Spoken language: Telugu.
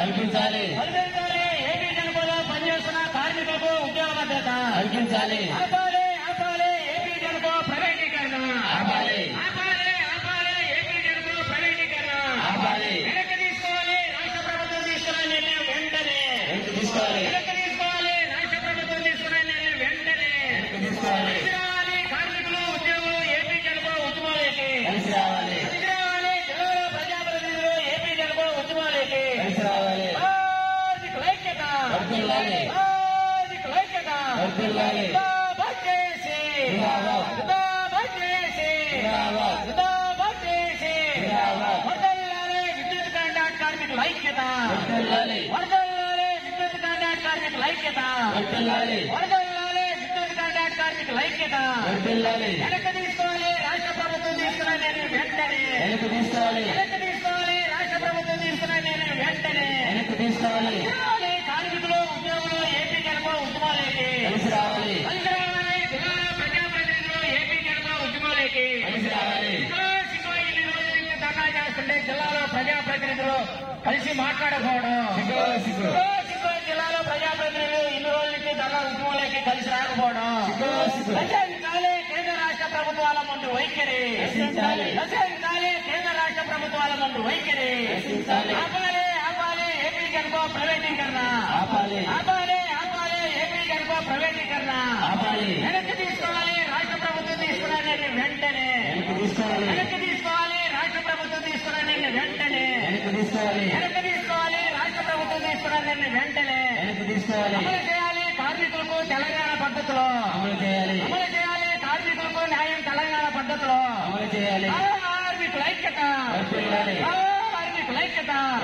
కల్పించాలి కల్పించాలి ఏపీ జనకోలో పనిచేస్తున్న కార్మికులకు ఉద్యోగ భద్రత కల్పించాలి ఆపాలి ఆపాలి ఏపీ జనకో ప్రైవేటీకరణ ఆపాలి. ఆపాలి ఆపాలి ఏపీ జనకో ప్రైవేటీకరణ ఆపాలి. వెనక్కి తీసుకోవాలి రాష్ట్ర ప్రభుత్వం తీసుకున్న నిర్ణయం వెంటనే వెనక్కి తీసుకోవాలి వెనక్కి తీసుకోవాలి రాష్ట్ర ప్రభుత్వం తీసుకున్న నిర్ణయం వెంటనే వెనక్కి తీసుకోవాలి కలిసి రావాలి కార్మికులు ఉద్యోగులు ఏపీ జనకో ఉద్యమాలకి కలిసి రావాలి కలిసి రావాలి జిల్లాలో ప్రజాప్రతినిధులు ఏపీ జనకో ఉద్యమాలకి కలిసి రావాలి కార్మికుల ఐక్యత వర్ధిల్లాలి. కార్మికుల ఐక్యత వర్ధిల్లాలి. జిందాబాద్ చేసి. జిందాబాద్. జిందాబాద్ చేసి. జిందాబాద్. జిందాబాద్ చేసి. జిందాబాద్. వర్ధిల్లాలి విద్యుత్ కాంట్రాక్ట్ కార్మికుల ఐక్యత వర్ధిల్లాలి. వర్ధిల్లాలి విద్యుత్ కాంట్రాక్ట్ కార్మికుల ఐక్యత వర్ధిల్లాలి. వర్ధిల్లాలి విద్యుత్ కాంట్రాక్ట్ కార్మికుల ఐక్యత వర్ధిల్లాలి. వెనక్కి తీసుకోవాలి రాష్ట్ర ప్రభుత్వం తీసుకున్న నిర్ణయం వెంటనే వెనక్కి తీసుకోవాలి వెనక్కి తీసుకోవాలి రాష్ట్ర ప్రభుత్వం తీసుకున్న నిర్ణయం వెంటనే వెనక్కి తీసుకోవాలి రావాలి, కార్మికులు ఉద్యోగులు ఏపీ జనపో ఉద్యమాలకి కలిసి రావాలి కలిసి రావాలి జిల్లాలో ప్రజాప్రతినిధులు ఏపీ జనపో ఉద్యమాలకి కలిసి రావాలి సిగ్గులో సిగ్గు ఇన్ని రోజుల నుంచి ధర్నా చేస్తుంటే జిల్లాలో ప్రజాప్రతినిధులు కలిసి మాట్లాడకపోవడం సిగ్గు, సిగ్గు. సిగ్గులో సిగ్గు జిల్లాలో ప్రజాప్రతినిధులు ఇన్ని రోజుల నుంచి ధర్నా ఉద్యమాలకి కలిసి రాకపోవడం సిగ్గు, సిగ్గు. రచించాలి కేంద్ర రాష్ట్ర ప్రభుత్వాల ముందు వైఖరి రచించాలి. రచించాలి కేంద్ర రాష్ట్ర ప్రభుత్వాల ముందు వైఖరి రచించాలి. ఆపాలి ఆపాలి ఏపీ జనకో ప్రైవేటీకరణ ఆపాలి ఆపాలి ఆపాలి ఏపీ జనకో ప్రైవేటీకరణ ఆపాలి వెనక్కి తీసుకోవాలి రాష్ట్ర ప్రభుత్వం తీసుకున్న నిర్ణయం వెంటనే వెనక్కి తీసుకోవాలి వెనక్కి తీసుకోవాలి రాష్ట్ర ప్రభుత్వం తీసుకున్న నిర్ణయం వెంటనే వెనక్కి తీసుకోవాలి వెనక్కి తీసుకోవాలి రాష్ట్ర ప్రభుత్వం తీసుకున్న నిర్ణయం వెంటనే వెనక్కి తీసుకోవాలి అమలు చేయాలి కార్మికులకు తెలంగాణ పద్ధతిలో అమలు చేయాలి అమలు చేయాలి కార్మికులకు న్యాయం తెలంగాణ పద్ధతిలో అమలు చేయాలి కార్మికుల ఐక్యత వర్ధిల్లాలి. కార్మికుల ఐక్యత